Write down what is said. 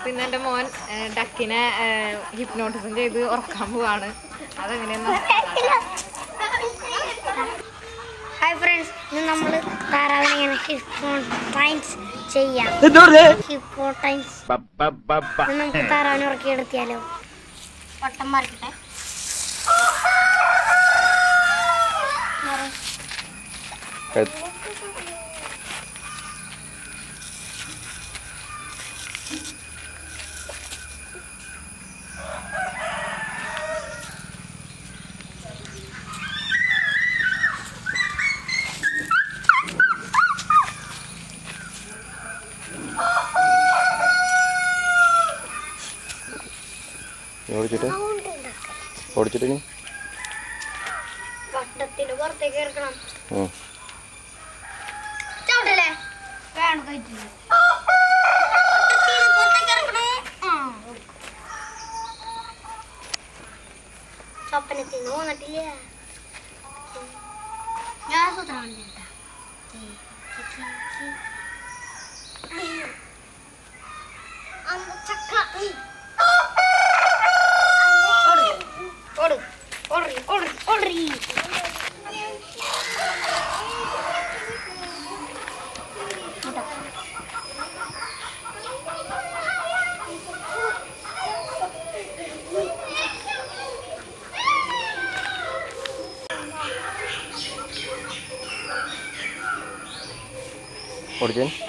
പിന്നെ എൻ്റെ മോൻ ഏ, ഡക്കിനെ ഹിപ്നോട്ടിസം ചെയ്ത് ഉറക്കാൻ പോവാണ് അതെങ്ങനെയാന്ന് ഹായ് ഫ്രണ്ട്സ് ഇന്ന് നമ്മൾ താറാവിനെ ഇങ്ങനെ ഹിപ്പോട്ടൈൻസ് ചെയ്യാം ഹിപ്പോട്ടൈൻസ് ഇന്ന് നമുക്ക് താറാവിനെ ഉറക്കിയെടുത്തിയാലോ വട്ടം മാറിക്കട്ടെ ഓടിച്ചിട്ട് ഓടിച്ചിട്ട് നീ വട്ടത്തിന് പുറത്തേക്ക് ഇറക്കണം ഉം. ചവിട്ടല്ലേ വേണം കഴിച്ചില്ല പുറത്തേക്ക് ഇറക്കണം ആ സ്വപ്നത്തിന് പോന്നിട്ടില്ല ഞാൻ സൂത്രം കണ്ടിട്ടാ ചക്ക ഓട് ഓടി ഓടി ഓടി ഓടിച്ചേ